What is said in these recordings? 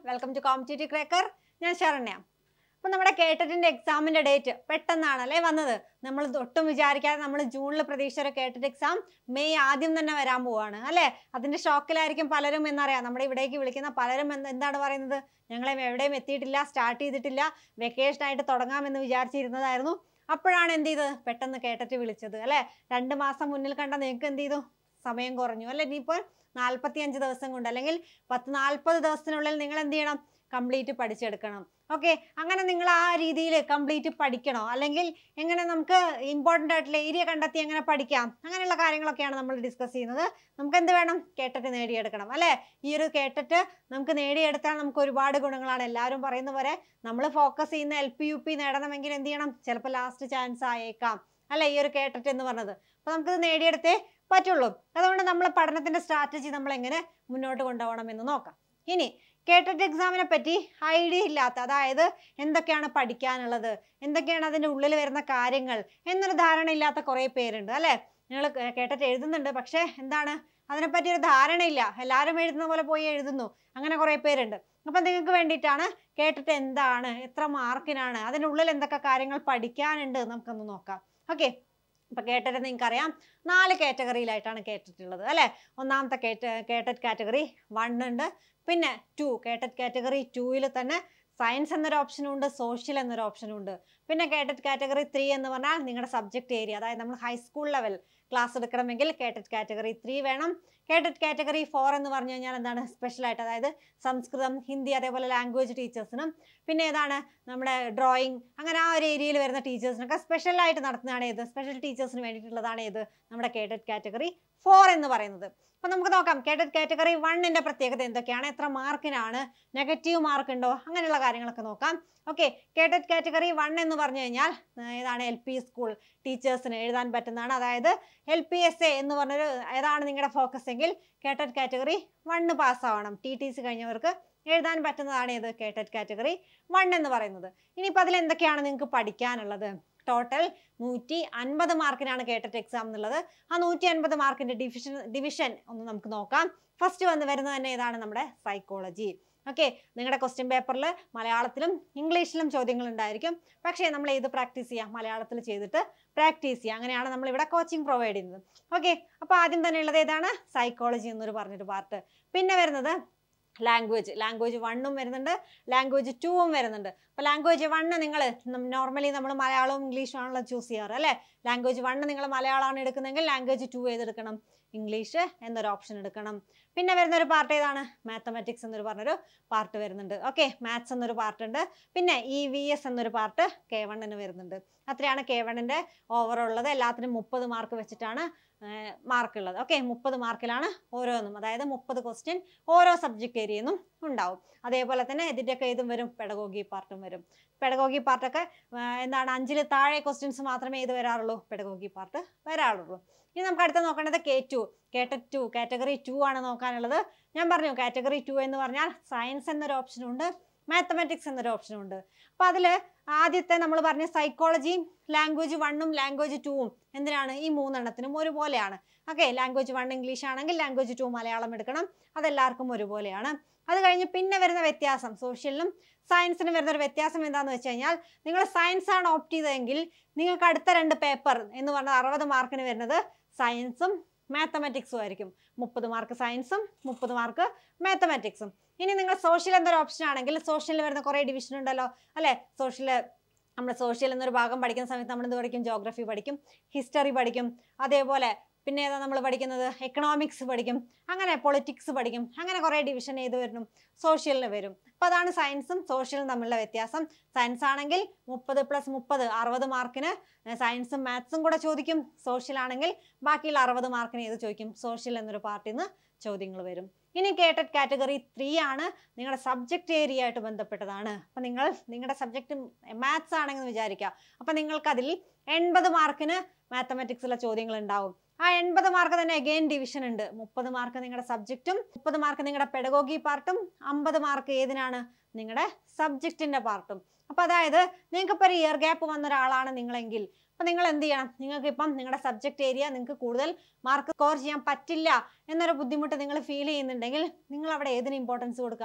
welcome to competitive ക്രേക്കർ ഞാൻ ശരണ്യ അപ്പം നമ്മുടെ കേട്ടറ്റിൻ്റെ എക്സാമിൻ്റെ ഡേറ്റ് പെട്ടെന്നാണ് അല്ലേ വന്നത് നമ്മൾ ഒട്ടും വിചാരിക്കാതെ നമ്മൾ ജൂണിൽ പ്രതീക്ഷിച്ച ഒരു കേട്ടറ്റ് എക്സാം മെയ് ആദ്യം തന്നെ വരാൻ പോവാണ് അല്ലേ അതിൻ്റെ ഷോക്കിലായിരിക്കും പലരും എന്നറിയാം നമ്മുടെ ഇവിടേക്ക് വിളിക്കുന്ന പലരും എന്ത് എന്താണ് പറയുന്നത് ഞങ്ങളെ എവിടെയും എത്തിയിട്ടില്ല സ്റ്റാർട്ട് ചെയ്തിട്ടില്ല വെക്കേഷൻ ആയിട്ട് തുടങ്ങാമെന്ന് വിചാരിച്ചിരുന്നതായിരുന്നു അപ്പോഴാണ് എന്ത് ചെയ്തത് പെട്ടെന്ന് കേട്ടറ്റ് വിളിച്ചത് അല്ലേ രണ്ട് മാസം മുന്നിൽ കണ്ട നിങ്ങൾക്ക് എന്ത് ചെയ്തു സമയം കുറഞ്ഞു അല്ലെ ഇനിയിപ്പോൾ നാൽപ്പത്തി അഞ്ച് ദിവസം കൊണ്ട് അല്ലെങ്കിൽ പത്ത് നാൽപ്പത് ദിവസത്തിനുള്ളിൽ നിങ്ങൾ എന്ത് ചെയ്യണം കംപ്ലീറ്റ് പഠിച്ചെടുക്കണം ഓക്കെ അങ്ങനെ നിങ്ങൾ ആ രീതിയിൽ കംപ്ലീറ്റ് പഠിക്കണോ അല്ലെങ്കിൽ എങ്ങനെ നമുക്ക് ഇമ്പോർട്ടൻ്റ് ആയിട്ടുള്ള ഏരിയ കണ്ടെത്തി എങ്ങനെ പഠിക്കാം അങ്ങനെയുള്ള കാര്യങ്ങളൊക്കെയാണ് നമ്മൾ ഡിസ്കസ് ചെയ്യുന്നത് നമുക്ക് എന്ത് വേണം കേട്ടിട്ട് നേടിയെടുക്കണം അല്ലേ ഈ ഒരു കേട്ടിട്ട് നമുക്ക് നേടിയെടുത്താൽ നമുക്ക് ഒരുപാട് ഗുണങ്ങളാണ് എല്ലാവരും പറയുന്ന പോലെ നമ്മൾ ഫോക്കസ് ചെയ്യുന്ന എൽ പി യു പി നേടണമെങ്കിൽ എന്ത് ചെയ്യണം ചിലപ്പോൾ ലാസ്റ്റ് ചാൻസ് ആയേക്കാം അല്ലേ ഈ ഒരു കേട്ടിട്ട് എന്ന് പറഞ്ഞത് അപ്പോൾ നമുക്കിത് നേടിയെടുത്തേ പറ്റുള്ളൂ അതുകൊണ്ട് നമ്മൾ പഠനത്തിന്റെ സ്ട്രാറ്റജി നമ്മൾ എങ്ങനെ മുന്നോട്ട് കൊണ്ടുപോകണം എന്ന് നോക്കാം ഇനി കേട്ടറ്റ് എക്സാമിനെ പറ്റി ഐഡിയ ഇല്ലാത്ത അതായത് എന്തൊക്കെയാണ് പഠിക്കാനുള്ളത് എന്തൊക്കെയാണ് അതിൻ്റെ ഉള്ളിൽ വരുന്ന കാര്യങ്ങൾ എന്നൊരു ധാരണ ഇല്ലാത്ത കുറേ പേരുണ്ട് അല്ലേ നിങ്ങൾ കേട്ടറ്റ് എഴുതുന്നുണ്ട് പക്ഷേ എന്താണ് അതിനെപ്പറ്റി ഒരു ധാരണയില്ല എല്ലാവരും എഴുതുന്ന പോലെ പോയി എഴുതുന്നു അങ്ങനെ കുറേ പേരുണ്ട് അപ്പം നിങ്ങൾക്ക് വേണ്ടിയിട്ടാണ് കേട്ടിട്ട് എന്താണ് എത്ര മാർക്കിനാണ് അതിനുള്ളിൽ എന്തൊക്കെ കാര്യങ്ങൾ പഠിക്കാനുണ്ട് നമുക്കൊന്ന് നോക്കാം ഓക്കെ ഇപ്പം കേട്ടിട്ട് നിങ്ങൾക്കറിയാം നാല് കാറ്റഗറിയിലായിട്ടാണ് കേട്ടിട്ടുള്ളത് അല്ലേ ഒന്നാമത്തെ കേട്ട കേട്ടറ്റ് കാറ്റഗറി വൺ ഉണ്ട് പിന്നെ ടു കേട്ടറ്റ് കാറ്റഗറി ടൂവിൽ തന്നെ സയൻസ് എന്നൊരു ഓപ്ഷനും ഉണ്ട് സോഷ്യൽ എന്നൊരു ഓപ്ഷനും ഉണ്ട് പിന്നെ കേട്ടറ്റ് കാറ്റഗറി ത്രീ എന്ന് പറഞ്ഞാൽ നിങ്ങളുടെ സബ്ജക്റ്റ് ഏരിയ അതായത് നമ്മൾ ഹൈസ്കൂൾ ലെവൽ ക്ലാസ് എടുക്കണമെങ്കിൽ കേട്ടറ്റ് കാറ്റഗറി ത്രീ വേണം കേട്ടറ്റ് കാറ്റഗറി ഫോർ എന്ന് പറഞ്ഞു കഴിഞ്ഞാൽ എന്താണ് സ്പെഷ്യലായിട്ട് അതായത് സംസ്കൃതം ഹിന്ദി അതേപോലെ ലാംഗ്വേജ് ടീച്ചേഴ്സിനും പിന്നെ ഏതാണ് നമ്മുടെ ഡ്രോയിങ് അങ്ങനെ ആ ഒരു ഏരിയയിൽ വരുന്ന ടീച്ചേഴ്സിനൊക്കെ സ്പെഷ്യലായിട്ട് നടത്തുന്നതാണ് ഏത് സ്പെഷ്യൽ ടീച്ചേഴ്സിന് വേണ്ടിയിട്ടുള്ളതാണ് ഏത് നമ്മുടെ കേട്ടറ്റ് കാറ്റഗറി ഫോർ എന്ന് പറയുന്നത് അപ്പം നമുക്ക് നോക്കാം കേട്ടറ്റ് കാറ്റഗറി വണ്ണിൻ്റെ പ്രത്യേകത എന്തൊക്കെയാണ് എത്ര മാർക്കിനാണ് നെഗറ്റീവ് മാർക്ക് ഉണ്ടോ അങ്ങനെയുള്ള കാര്യങ്ങളൊക്കെ നോക്കാം ഓക്കെ കേട്ടറ്റ് കാറ്റഗറി വൺ എന്ന് പറഞ്ഞു കഴിഞ്ഞാൽ ആ, ഏതാണ് എൽ പി സ്കൂൾ ടീച്ചേഴ്സിന് എഴുതാൻ പറ്റുന്നതാണ് അതായത് എൽ പി എസ് എ എന്ന് പറഞ്ഞൊരു ഏതാണ് നിങ്ങളുടെ ഫോക്കസ് എങ്കിൽ കേട്ടറ്റ് കാറ്റഗറി വണ്ണ് പാസ്സാവണം ടി ടി സി കഴിഞ്ഞവർക്ക് എഴുതാൻ പറ്റുന്നതാണ് ഏത് കേട്ടറ്റ് കാറ്റഗറി വൺ എന്ന് പറയുന്നത് ഇനിയിപ്പോൾ അതിൽ എന്തൊക്കെയാണ് നിങ്ങൾക്ക് പഠിക്കാനുള്ളത് ടോട്ടൽ നൂറ്റി അൻപത് മാർക്കിനാണ് കേട്ടറ്റ് എക്സാം എന്നുള്ളത് ആ നൂറ്റി അൻപത് മാർക്കിൻ്റെ ഡിവിഷൻ ഡിവിഷൻ ഒന്ന് നമുക്ക് നോക്കാം ഫസ്റ്റ് വന്ന് വരുന്നത് തന്നെ ഏതാണ് നമ്മുടെ സൈക്കോളജി ഓക്കെ നിങ്ങളുടെ ക്വസ്റ്റ്യൻ പേപ്പറിൽ മലയാളത്തിലും ഇംഗ്ലീഷിലും ചോദ്യങ്ങൾ ഉണ്ടായിരിക്കും പക്ഷേ നമ്മൾ ഏത് പ്രാക്ടീസ് ചെയ്യാം മലയാളത്തിൽ ചെയ്തിട്ട് പ്രാക്ടീസ് ചെയ്യുക അങ്ങനെയാണ് നമ്മൾ ഇവിടെ കോച്ചിങ് പ്രൊവൈഡ് ചെയ്യുന്നത് ഓക്കെ അപ്പോൾ ആദ്യം തന്നെ ഉള്ളത് ഏതാണ് സൈക്കോളജി എന്നൊരു പറഞ്ഞൊരു പാർട്ട് പിന്നെ വരുന്നത് ലാംഗ്വേജ് ലാംഗ്വേജ് വണ്ണും വരുന്നുണ്ട് ലാംഗ്വേജ് ടൂവും വരുന്നുണ്ട് അപ്പോൾ ലാംഗ്വേജ് വണ്ണ് നിങ്ങൾ നോർമലി നമ്മൾ മലയാളവും ഇംഗ്ലീഷും ആണല്ലോ ചൂസ് ചെയ്യാറ് അല്ലേ ലാംഗ്വേജ് വണ്ണ് നിങ്ങൾ മലയാളമാണ് എടുക്കുന്നതെങ്കിൽ ലാംഗ്വേജ് ടു ഏതെടുക്കണം ഇംഗ്ലീഷ് എന്നൊരു ഓപ്ഷൻ എടുക്കണം പിന്നെ വരുന്ന ഒരു പാർട്ട് ഏതാണ് മാത്തമാറ്റിക്സ് എന്നൊരു പറഞ്ഞൊരു പാർട്ട് വരുന്നുണ്ട് ഓക്കെ മാത്സ് എന്നൊരു പാർട്ട് ഉണ്ട് പിന്നെ ഇ വി എസ് എന്നൊരു പാർട്ട് കെ വണ്ണിന് വരുന്നുണ്ട് അത്രയാണ് കെ വണ്ണിൻ്റെ ഓവർ ഉള്ളത് എല്ലാത്തിനും മുപ്പത് മാർക്ക് വെച്ചിട്ടാണ് മാർക്ക് ഉള്ളത് ഓക്കെ മുപ്പത് മാർക്കിലാണ് ഓരോന്നും അതായത് മുപ്പത് ക്വസ്റ്റ്യൻ ഓരോ സബ്ജക്റ്റ് ഏരിയയിൽ നിന്നും ഉണ്ടാവും അതേപോലെ തന്നെ ഇതിൻ്റെയൊക്കെ ഇതും വരും പെഡഗോഗി പാർട്ടും വരും പെഡഗോഗി പാർട്ടൊക്കെ എന്താണ് അഞ്ചിൽ താഴെ ക്വസ്റ്റ്യൻസ് മാത്രമേ ഇത് വരാറുള്ളൂ പെഡഗോഗി പാർട്ട് വരാറുള്ളൂ ഇനി നമുക്ക് അടുത്ത നോക്കേണ്ടത് കെ ടു കേട്ട ടു കാറ്റഗറി ടു ആണ് നോക്കാനുള്ളത് ഞാൻ പറഞ്ഞു കാറ്റഗറി ടു എന്ന് പറഞ്ഞാൽ സയൻസ് എന്നൊരു ഓപ്ഷനുണ്ട് മാത്തമാറ്റിക്സ് എന്നൊരു ഓപ്ഷനും ഉണ്ട് അപ്പോൾ അതിൽ ആദ്യത്തെ നമ്മൾ പറഞ്ഞ സൈക്കോളജിയും ലാംഗ്വേജ് വണ്ണും ലാംഗ്വേജ് ടൂവും എന്തിനാണ് ഈ മൂന്നെണ്ണത്തിനും ഒരുപോലെയാണ് ഓക്കെ ലാംഗ്വേജ് വൺ ഇംഗ്ലീഷ് ആണെങ്കിൽ ലാംഗ്വേജ് ടു മലയാളം എടുക്കണം അതെല്ലാവർക്കും ഒരുപോലെയാണ് അത് കഴിഞ്ഞ് പിന്നെ വരുന്ന വ്യത്യാസം സോഷ്യലിനും സയൻസിനും വരുന്ന ഒരു വ്യത്യാസം എന്താണെന്ന് വെച്ച് കഴിഞ്ഞാൽ നിങ്ങൾ സയൻസ് ആണ് ഓപ്റ്റ് ചെയ്തതെങ്കിൽ നിങ്ങൾക്ക് അടുത്ത രണ്ട് പേപ്പർ എന്ന് പറഞ്ഞാൽ അറുപത് മാർക്കിന് വരുന്നത് സയൻസും മാത്തമാറ്റിക്സും ആയിരിക്കും മുപ്പത് മാർക്ക് സയൻസും മുപ്പത് മാർക്ക് മാത്തമാറ്റിക്സും ഇനി നിങ്ങൾ സോഷ്യൽ എന്നൊരു ഓപ്ഷൻ ആണെങ്കിൽ സോഷ്യലിൽ വരുന്ന കുറേ ഡിവിഷൻ ഉണ്ടല്ലോ അല്ലേ സോഷ്യൽ നമ്മൾ സോഷ്യൽ എന്നൊരു ഭാഗം പഠിക്കുന്ന സമയത്ത് നമ്മൾ എന്ത് പഠിക്കും ജോഗ്രഫി പഠിക്കും ഹിസ്റ്ററി പഠിക്കും അതേപോലെ പിന്നെ ഏതാ നമ്മൾ പഠിക്കുന്നത് എക്കണോമിക്സ് പഠിക്കും അങ്ങനെ പൊളിറ്റിക്സ് പഠിക്കും അങ്ങനെ കുറേ ഡിവിഷൻ ഏത് വരണം സോഷ്യലിന് വരും അപ്പോൾ അതാണ് സയൻസും സോഷ്യലും തമ്മിലുള്ള വ്യത്യാസം സയൻസ് ആണെങ്കിൽ മുപ്പത് പ്ലസ് മുപ്പത് അറുപത് മാർക്കിന് സയൻസും മാത്സും കൂടെ ചോദിക്കും സോഷ്യൽ ആണെങ്കിൽ ബാക്കിയുള്ള അറുപത് മാർക്കിന് ഏത് ചോദിക്കും സോഷ്യൽ എന്നൊരു പാർട്ടിൽ നിന്ന് ചോദ്യങ്ങൾ വരും ഇനി കേട്ടറ്റ് കാറ്റഗറി ത്രീ ആണ് നിങ്ങളുടെ സബ്ജക്റ്റ് ഏരിയ ആയിട്ട് ബന്ധപ്പെട്ടതാണ് അപ്പം നിങ്ങൾ നിങ്ങളുടെ സബ്ജക്റ്റ് മാത്സ് ആണെന്ന് വിചാരിക്കുക അപ്പം നിങ്ങൾക്കതിൽ എൺപത് മാർക്കിന് മാത്തമാറ്റിക്സിലെ ചോദ്യങ്ങൾ ഉണ്ടാവും ആ എൺപത് മാർക്ക് തന്നെ അഗെയിൻ ഡിവിഷൻ ഉണ്ട് മുപ്പത് മാർക്ക് നിങ്ങളുടെ സബ്ജക്റ്റും മുപ്പത് മാർക്ക് നിങ്ങളുടെ പെഡഗോഗി പാർട്ടും അമ്പത് മാർക്ക് ഏതിനാണ് നിങ്ങളുടെ സബ്ജക്റ്റിന്റെ പാർട്ടും അപ്പൊ അതായത് നിങ്ങൾക്ക് ഇപ്പോൾ ഒരു ഇയർ ഗ്യാപ്പ് വന്ന ഒരാളാണ് നിങ്ങളെങ്കിൽ അപ്പൊ നിങ്ങൾ എന്ത് ചെയ്യണം നിങ്ങൾക്ക് ഇപ്പം നിങ്ങളുടെ സബ്ജക്റ്റ് ഏരിയ നിങ്ങൾക്ക് കൂടുതൽ മാർക്ക് സ്കോർ ചെയ്യാൻ പറ്റില്ല എന്നൊരു ബുദ്ധിമുട്ട് നിങ്ങൾ ഫീൽ ചെയ്യുന്നുണ്ടെങ്കിൽ നിങ്ങൾ അവിടെ ഏതിന് ഇമ്പോർട്ടൻസ് കൊടുക്കുക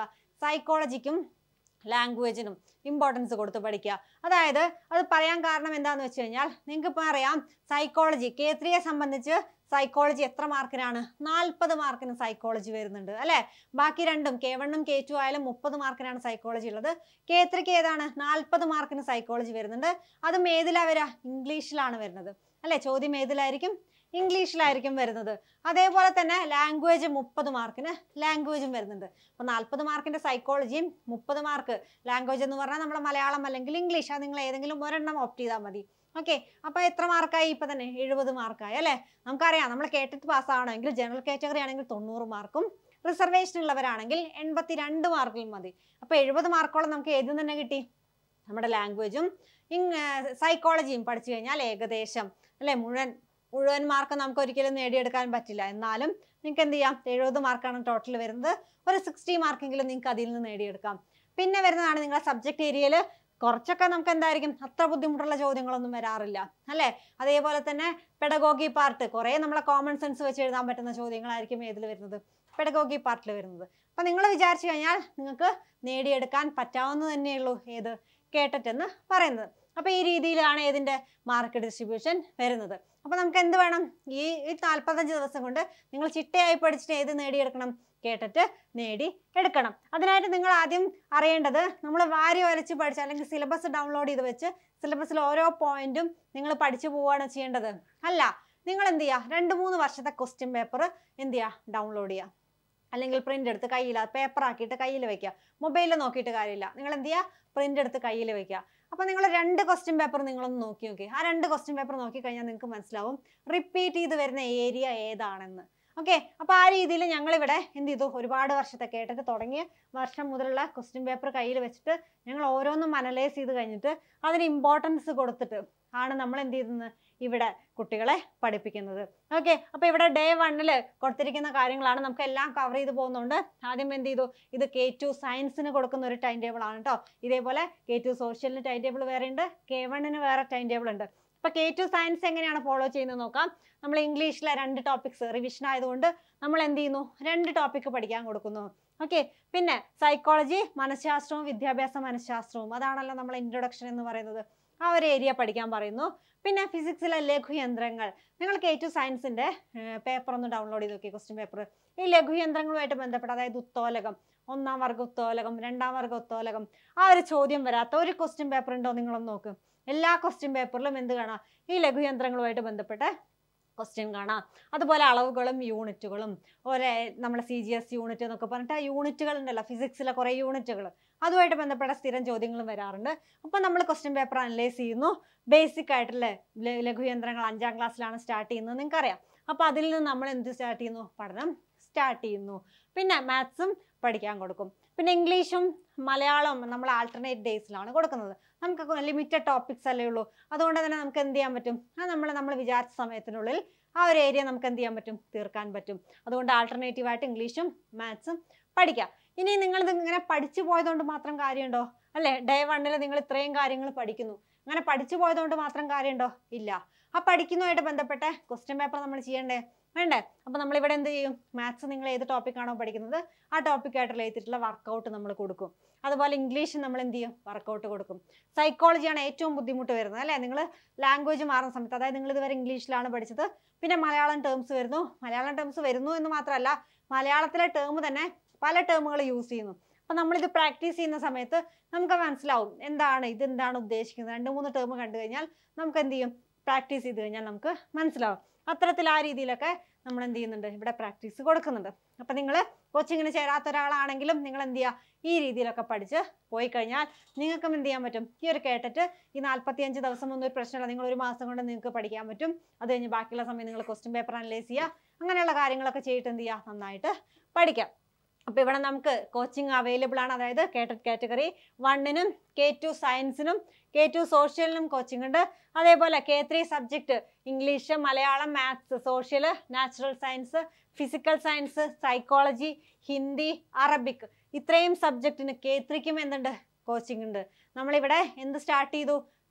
സൈക്കോളജിക്കും ലാംഗ്വേജിനും ഇമ്പോർട്ടൻസ് കൊടുത്ത് പഠിക്കുക അതായത് അത് പറയാൻ കാരണം എന്താണെന്ന് വെച്ച് കഴിഞ്ഞാൽ നിങ്ങൾക്ക് ഇപ്പോൾ അറിയാം സൈക്കോളജി കെ ത്രീയെ സംബന്ധിച്ച് സൈക്കോളജി എത്ര മാർക്കിനാണ് നാൽപ്പത് മാർക്കിന് സൈക്കോളജി വരുന്നുണ്ട് അല്ലേ ബാക്കി രണ്ടും കെ വണ്ണും കെ ടു ആയാലും മുപ്പത് മാർക്കിനാണ് സൈക്കോളജി ഉള്ളത് കെ ത്രീക്ക് ഏതാണ് നാൽപ്പത് മാർക്കിന് സൈക്കോളജി വരുന്നുണ്ട് അതും ഏതിലാണ് വരിക ഇംഗ്ലീഷിലാണ് വരുന്നത് അല്ലേ ചോദ്യം ഏതിലായിരിക്കും ഇംഗ്ലീഷിലായിരിക്കും വരുന്നത് അതേപോലെ തന്നെ ലാംഗ്വേജ് മുപ്പത് മാർക്കിന് ലാംഗ്വേജും വരുന്നുണ്ട് അപ്പോൾ നാൽപ്പത് മാർക്കിന്റെ സൈക്കോളജിയും മുപ്പത് മാർക്ക് ലാംഗ്വേജ് എന്ന് പറഞ്ഞാൽ നമ്മുടെ മലയാളം അല്ലെങ്കിൽ ഇംഗ്ലീഷ് അത് നിങ്ങൾ ഏതെങ്കിലും ഒരെണ്ണം ഓപ്റ്റ് ചെയ്താൽ മതി ഓക്കെ അപ്പോൾ എത്ര മാർക്കായി ഇപ്പം തന്നെ എഴുപത് മാർക്കായി അല്ലേ നമുക്കറിയാം നമ്മൾ കേട്ടിട്ട് പാസ്സാവണമെങ്കിൽ ജനറൽ കാറ്റഗറി ആണെങ്കിൽ തൊണ്ണൂറ് മാർക്കും റിസർവേഷൻ ഉള്ളവരാണെങ്കിൽ എൺപത്തി രണ്ട് മാർക്കിൽ മതി അപ്പോൾ എഴുപത് മാർക്കോളം നമുക്ക് ഏതിൽ തന്നെ കിട്ടി നമ്മുടെ ലാംഗ്വേജും ഇങ് സൈക്കോളജിയും പഠിച്ചു കഴിഞ്ഞാൽ ഏകദേശം അല്ലേ മുഴുവൻ മുഴുവൻ മാർക്ക് നമുക്ക് ഒരിക്കലും നേടിയെടുക്കാൻ പറ്റില്ല എന്നാലും നിങ്ങൾക്ക് എന്ത് ചെയ്യാം എഴുപത് മാർക്കാണ് ടോട്ടൽ വരുന്നത് ഒരു സിക്സ്റ്റി മാർക്കെങ്കിലും നിങ്ങൾക്ക് അതിൽ നിന്ന് നേടിയെടുക്കാം പിന്നെ വരുന്നതാണ് നിങ്ങളുടെ സബ്ജക്ട് ഏരിയയിൽ കുറച്ചൊക്കെ നമുക്ക് എന്തായിരിക്കും അത്ര ബുദ്ധിമുട്ടുള്ള ചോദ്യങ്ങളൊന്നും വരാറില്ല അല്ലേ അതേപോലെ തന്നെ പെഡഗോഗി പാർട്ട് കുറേ നമ്മളെ കോമൺ സെൻസ് വെച്ച് എഴുതാൻ പറ്റുന്ന ചോദ്യങ്ങളായിരിക്കും ഏതിൽ വരുന്നത് പെഡഗോഗി പാർട്ടിൽ വരുന്നത് അപ്പം നിങ്ങൾ വിചാരിച്ചു കഴിഞ്ഞാൽ നിങ്ങൾക്ക് നേടിയെടുക്കാൻ പറ്റാവുന്നത് തന്നെയുള്ളൂ ഏത് കേട്ടിട്ടെന്ന് പറയുന്നത് അപ്പോൾ ഈ രീതിയിലാണ് ഇതിൻ്റെ മാർക്ക് ഡിസ്ട്രിബ്യൂഷൻ വരുന്നത് അപ്പോൾ നമുക്ക് എന്ത് വേണം ഈ ഈ നാൽപ്പത്തഞ്ച് ദിവസം കൊണ്ട് നിങ്ങൾ ചിട്ടയായി പഠിച്ചിട്ട് ഏത് നേടിയെടുക്കണം കേട്ടിട്ട് നേടി എടുക്കണം അതിനായിട്ട് നിങ്ങൾ ആദ്യം അറിയേണ്ടത് നമ്മൾ വാരി വരച്ച് പഠിച്ച് അല്ലെങ്കിൽ സിലബസ് ഡൗൺലോഡ് ചെയ്ത് വെച്ച് സിലബസിൽ ഓരോ പോയിന്റും നിങ്ങൾ പഠിച്ചു പോവുകയാണ് ചെയ്യേണ്ടത് അല്ല നിങ്ങൾ എന്ത് ചെയ്യുക രണ്ട് മൂന്ന് വർഷത്തെ ക്വസ്റ്റ്യൻ പേപ്പർ എന്ത് ചെയ്യുക ഡൗൺലോഡ് ചെയ്യുക അല്ലെങ്കിൽ പ്രിന്റ് എടുത്ത് കയ്യിൽ പേപ്പർ ആക്കിയിട്ട് കയ്യിൽ വെക്കുക മൊബൈലിൽ നോക്കിയിട്ട് കാര്യമില്ല നിങ്ങൾ എന്ത് ചെയ്യുക പ്രിന്റ് എടുത്ത് കയ്യിൽ വെക്കുക അപ്പോൾ നിങ്ങൾ രണ്ട് ക്വസ്റ്റ്യൻ പേപ്പർ നിങ്ങളൊന്ന് നോക്കി നോക്കി ആ രണ്ട് ക്വസ്റ്റ്യൻ പേപ്പർ നോക്കി കഴിഞ്ഞാൽ നിങ്ങൾക്ക് മനസ്സിലാവും റിപ്പീറ്റ് ചെയ്ത് വരുന്ന ഏരിയ ഏതാണെന്ന് ഓക്കെ അപ്പോൾ ആ രീതിയിൽ ഞങ്ങളിവിടെ എന്ത് ചെയ്തു ഒരുപാട് വർഷത്തെ കേട്ടിട്ട് തുടങ്ങിയ വർഷം മുതലുള്ള ക്വസ്റ്റ്യൻ പേപ്പർ കയ്യിൽ വെച്ചിട്ട് ഞങ്ങൾ ഓരോന്നും അനലൈസ് ചെയ്ത് കഴിഞ്ഞിട്ട് അതിന് ഇമ്പോർട്ടൻസ് കൊടുത്തിട്ട് ആണ് നമ്മൾ എന്ത് ചെയ്യുന്നത് ഇവിടെ കുട്ടികളെ പഠിപ്പിക്കുന്നത് ഓക്കെ അപ്പോൾ ഇവിടെ ഡേ വണ്ണിൽ കൊടുത്തിരിക്കുന്ന കാര്യങ്ങളാണ് നമുക്ക് എല്ലാം കവർ ചെയ്ത് പോകുന്നുണ്ട് ആദ്യം എന്ത് ചെയ്തു ഇത് കെ ടു സയൻസിന് കൊടുക്കുന്ന ഒരു ടൈം ടേബിൾ ആണ് കേട്ടോ ഇതേപോലെ കെ ടു സോഷ്യലിന് ടൈം ടേബിൾ വേറെ ഉണ്ട് കെ വണ്ണിന് വേറെ ടൈം ടേബിൾ ഉണ്ട് അപ്പോൾ കെ ടു സയൻസ് എങ്ങനെയാണ് ഫോളോ ചെയ്യുന്നത് നോക്കാം നമ്മൾ ഇംഗ്ലീഷിലെ രണ്ട് ടോപ്പിക്സ് റിവിഷൻ ആയതുകൊണ്ട് നമ്മൾ എന്ത് ചെയ്യുന്നു രണ്ട് ടോപ്പിക്ക് പഠിക്കാൻ കൊടുക്കുന്നു ഓക്കെ പിന്നെ സൈക്കോളജി മനഃശാസ്ത്രവും വിദ്യാഭ്യാസ മനഃശാസ്ത്രവും അതാണല്ലോ നമ്മൾ ഇൻട്രൊഡക്ഷൻ എന്ന് പറയുന്നത് ആ ഒരു ഏരിയ പഠിക്കാൻ പറയുന്നു പിന്നെ ഫിസിക്സിലെ ലഘുയന്ത്രങ്ങൾ നിങ്ങൾ കെ ടു സയൻസിൻ്റെ പേപ്പർ ഒന്ന് ഡൗൺലോഡ് ചെയ്ത് നോക്കി ക്വസ്റ്റ്യൻ പേപ്പർ ഈ ലഘുയന്ത്രങ്ങളുമായിട്ട് ബന്ധപ്പെട്ട് അതായത് ഉത്തോലകം ഒന്നാം വർഗ ഉത്തോലകം രണ്ടാം വർഗ ഉത്തോലകം ആ ഒരു ചോദ്യം വരാത്ത ഒരു ക്വസ്റ്റ്യൻ പേപ്പർ ഉണ്ടോ നിങ്ങളൊന്ന് നോക്ക് എല്ലാ ക്വസ്റ്റ്യൻ പേപ്പറിലും എന്ത് കാണാം ഈ ലഘുയന്ത്രങ്ങളുമായിട്ട് ബന്ധപ്പെട്ട് ക്വസ്റ്റ്യൻ കാണാം അതുപോലെ അളവുകളും യൂണിറ്റുകളും ഒരേ നമ്മളെ സി ജി എസ് യൂണിറ്റ് എന്നൊക്കെ പറഞ്ഞിട്ട് ആ യൂണിറ്റുകൾ ഉണ്ടല്ലോ ഫിസിക്സിലെ കുറേ യൂണിറ്റുകൾ അതുമായിട്ട് ബന്ധപ്പെട്ട സ്ഥിരം ചോദ്യങ്ങളും വരാറുണ്ട് അപ്പോൾ നമ്മൾ ക്വസ്റ്റ്യൻ പേപ്പർ അനലൈസ് ചെയ്യുന്നു ബേസിക് ആയിട്ടുള്ള ല- ലഘുയന്ത്രങ്ങൾ അഞ്ചാം ക്ലാസ്സിലാണ് സ്റ്റാർട്ട് ചെയ്യുന്നത് നിങ്ങൾക്കറിയാം അപ്പോൾ അതിൽ നിന്ന് നമ്മൾ എന്ത് സ്റ്റാർട്ട് ചെയ്യുന്നു പഠനം സ്റ്റാർട്ട് ചെയ്യുന്നു പിന്നെ മാത്സും പഠിക്കാൻ കൊടുക്കും പിന്നെ ഇംഗ്ലീഷും മലയാളവും നമ്മൾ ആൾട്ടർനേറ്റ് ഡേയ്സിലാണ് കൊടുക്കുന്നത് നമുക്ക് ലിമിറ്റഡ് ടോപ്പിക്സ് അല്ലേ ഉള്ളൂ അതുകൊണ്ട് തന്നെ നമുക്ക് എന്ത് ചെയ്യാൻ പറ്റും അത് നമ്മൾ നമ്മൾ വിചാരിച്ച സമയത്തിനുള്ളിൽ ആ ഒരു ഏരിയ നമുക്ക് എന്ത് ചെയ്യാൻ പറ്റും തീർക്കാൻ പറ്റും അതുകൊണ്ട് ആൾട്ടർനേറ്റീവ് ആയിട്ട് ഇംഗ്ലീഷും മാത്സും പഠിക്കാം ഇനി നിങ്ങൾ ഇത് ഇങ്ങനെ പഠിച്ചു പോയതുകൊണ്ട് മാത്രം കാര്യമുണ്ടോ അല്ലേ ഡേ വണ്ണിൽ നിങ്ങൾ ഇത്രയും കാര്യങ്ങൾ പഠിക്കുന്നു അങ്ങനെ പഠിച്ചു പോയതുകൊണ്ട് മാത്രം കാര്യമുണ്ടോ ഇല്ല ആ പഠിക്കുന്നതുമായിട്ട് ബന്ധപ്പെട്ട ക്വസ്റ്റ്യൻ പേപ്പർ നമ്മൾ ചെയ്യണ്ടേ വേണ്ടേ അപ്പോൾ നമ്മളിവിടെ എന്ത് ചെയ്യും മാത്സ് നിങ്ങൾ ഏത് ടോപ്പിക്കാണോ പഠിക്കുന്നത് ആ ടോപ്പിക്കായിട്ട് റിലേറ്റിട്ടുള്ള വർക്കൗട്ട് നമ്മൾ കൊടുക്കും അതുപോലെ ഇംഗ്ലീഷ് നമ്മൾ എന്ത് ചെയ്യും വർക്കൗട്ട് കൊടുക്കും സൈക്കോളജിയാണ് ഏറ്റവും ബുദ്ധിമുട്ട് വരുന്നത് അല്ലേ നിങ്ങൾ ലാംഗ്വേജ് മാറുന്ന സമയത്ത് അതായത് നിങ്ങൾ ഇതുവരെ ഇംഗ്ലീഷിലാണ് പഠിച്ചത് പിന്നെ മലയാളം ടേംസ് വരുന്നു മലയാളം ടേംസ് വരുന്നു എന്ന് മാത്രമല്ല മലയാളത്തിലെ ടേം തന്നെ പല ടേമുകൾ യൂസ് ചെയ്യുന്നു അപ്പം നമ്മളിത് പ്രാക്ടീസ് ചെയ്യുന്ന സമയത്ത് നമുക്ക് മനസ്സിലാവും എന്താണ് ഇത് എന്താണ് ഉദ്ദേശിക്കുന്നത് രണ്ട് മൂന്ന് ടേം കണ്ടു കഴിഞ്ഞാൽ നമുക്ക് എന്ത് ചെയ്യും പ്രാക്ടീസ് ചെയ്ത് കഴിഞ്ഞാൽ നമുക്ക് മനസ്സിലാവും അത്തരത്തിൽ ആ രീതിയിലൊക്കെ നമ്മൾ എന്ത് ചെയ്യുന്നുണ്ട് ഇവിടെ പ്രാക്ടീസ് കൊടുക്കുന്നുണ്ട് അപ്പം നിങ്ങൾ കോച്ചിങ്ങിന് ചേരാത്ത ഒരാളാണെങ്കിലും നിങ്ങൾ എന്ത് ചെയ്യുക ഈ രീതിയിലൊക്കെ പഠിച്ച് പോയി കഴിഞ്ഞാൽ നിങ്ങൾക്കും എന്ത് ചെയ്യാൻ പറ്റും ഈ ഒരു കേട്ടിട്ട് ഈ നാൽപ്പത്തിയഞ്ച് ദിവസം ഒന്നും ഒരു പ്രശ്നമില്ല നിങ്ങൾ ഒരു മാസം കൊണ്ട് നിങ്ങൾക്ക് പഠിക്കാൻ പറ്റും അത് കഴിഞ്ഞ് ബാക്കിയുള്ള സമയം നിങ്ങൾ ക്വസ്റ്റ്യൻ പേപ്പർ അനലൈസ് ചെയ്യുക അങ്ങനെയുള്ള കാര്യങ്ങളൊക്കെ ചെയ്തിട്ട് എന്ത് ചെയ്യുക നന്നായിട്ട് പഠിക്കാം അപ്പോൾ ഇവിടെ നമുക്ക് കോച്ചിങ് അവൈലബിൾ ആണ് അതായത് കേട്ടറ്റ് കാറ്റഗറി വണ്ണിനും കെ ടു സയൻസിനും കെ ടു സോഷ്യലിനും കോച്ചിങ് ഉണ്ട് അതേപോലെ K three subject English Malayalam maths social natural science physical science psychology Hindi Arabic ഇത്രയും സബ്ജക്റ്റിന് കെ ത്രീക്കും എന്തുണ്ട് കോച്ചിങ് ഉണ്ട് നമ്മളിവിടെ എന്ത് സ്റ്റാർട്ട് ചെയ്തു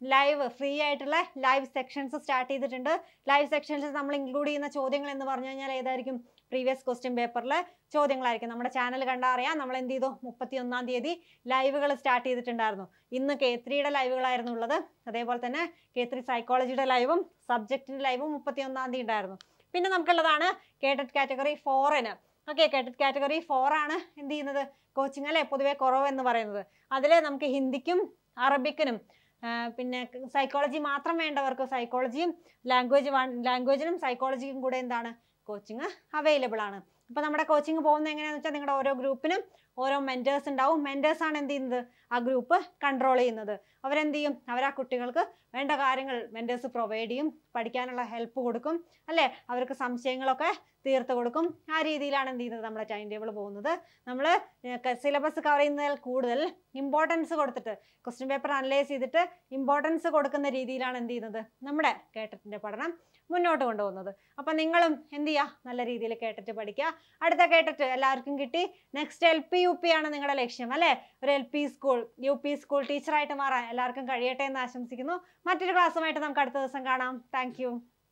ലൈവ് ഫ്രീ ആയിട്ടുള്ള ലൈവ് സെക്ഷൻസ് സ്റ്റാർട്ട് ചെയ്തിട്ടുണ്ട് ലൈവ് സെക്ഷൻസ് നമ്മൾ ഇൻക്ലൂഡ് ചെയ്യുന്ന ചോദ്യങ്ങൾ എന്ന് പറഞ്ഞു കഴിഞ്ഞാൽ ഏതായിരിക്കും പ്രീവിയസ് ക്വസ്റ്റ്യൻ പേപ്പറിലെ ചോദ്യങ്ങളായിരിക്കും നമ്മുടെ ചാനൽ കണ്ടാൽ അറിയാം നമ്മൾ എന്ത് ചെയ്തു മുപ്പത്തി ഒന്നാം തീയതി ലൈവുകൾ സ്റ്റാർട്ട് ചെയ്തിട്ടുണ്ടായിരുന്നു ഇന്ന് കെ ത്രീയുടെ ലൈവുകളായിരുന്നു ഉള്ളത് അതേപോലെ തന്നെ കെ ത്രീ സൈക്കോളജിയുടെ ലൈവും സബ്ജക്റ്റിന്റെ ലൈവും മുപ്പത്തി ഒന്നാം തീയതി ഉണ്ടായിരുന്നു പിന്നെ നമുക്കുള്ളതാണ് കേട്ടറ്റ് കാറ്റഗറി ഫോറിന് ഓക്കെ കേട്ടറ്റ് കാറ്റഗറി ഫോർ ആണ് എന്ത് ചെയ്യുന്നത് കോച്ചിങ് അല്ലേ പൊതുവെ കുറവ് എന്ന് പറയുന്നത് അതിൽ നമുക്ക് ഹിന്ദിക്കും അറബിക്കിനും ആ, പിന്നെ സൈക്കോളജി മാത്രം വേണ്ടവർക്ക് സൈക്കോളജിയും ലാംഗ്വേജ് ലാംഗ്വേജിനും സൈക്കോളജിക്കും കൂടെ എന്താണ് കോച്ചിങ് അവൈലബിൾ ആണ് അപ്പോൾ നമ്മുടെ കോച്ചിങ് പോകുന്നത് എങ്ങനെയാണെന്ന് വെച്ചാൽ നിങ്ങളുടെ ഓരോ ഗ്രൂപ്പിനും ഓരോ മെൻറ്റേഴ്സ് ഉണ്ടാവും മെൻറ്റേഴ്സ് ആണ് എന്ത് ചെയ്യുന്നത് ആ ഗ്രൂപ്പ് കൺട്രോൾ ചെയ്യുന്നത് അവരെന്ത് ചെയ്യും അവർ ആ കുട്ടികൾക്ക് വേണ്ട കാര്യങ്ങൾ മെൻറ്റേഴ്സ് പ്രൊവൈഡ് ചെയ്യും പഠിക്കാനുള്ള ഹെൽപ്പ് കൊടുക്കും അല്ലേ അവർക്ക് സംശയങ്ങളൊക്കെ തീർത്ത് കൊടുക്കും ആ രീതിയിലാണ് എന്ത് ചെയ്യുന്നത് നമ്മുടെ ടൈം ടേബിൾ പോകുന്നത് നമ്മൾ സിലബസ് കവർ ചെയ്യുന്നതിൽ കൂടുതൽ ഇമ്പോർട്ടൻസ് കൊടുത്തിട്ട് ക്വസ്റ്റ്യൻ പേപ്പർ അനലൈസ് ചെയ്തിട്ട് ഇമ്പോർട്ടൻസ് കൊടുക്കുന്ന രീതിയിലാണ് എന്ത് ചെയ്യുന്നത് നമ്മുടെ കേട്ടറ്റിൻ്റെ പഠനം മുന്നോട്ട് കൊണ്ടുപോകുന്നത് അപ്പം നിങ്ങളും എന്ത് ചെയ്യുക നല്ല രീതിയിൽ കേട്ടിട്ട് പഠിക്കുക അടുത്ത കേട്ടിട്ട് എല്ലാവർക്കും കിട്ടി next L P U P ആണ് നിങ്ങളുടെ ലക്ഷ്യം അല്ലേ ഒരു L P school U P school ടീച്ചറായിട്ട് മാറാൻ എല്ലാവർക്കും കഴിയട്ടെ എന്ന് ആശംസിക്കുന്നു മറ്റൊരു ക്ലാസ്സുമായിട്ട് നമുക്ക് അടുത്ത ദിവസം കാണാം താങ്ക്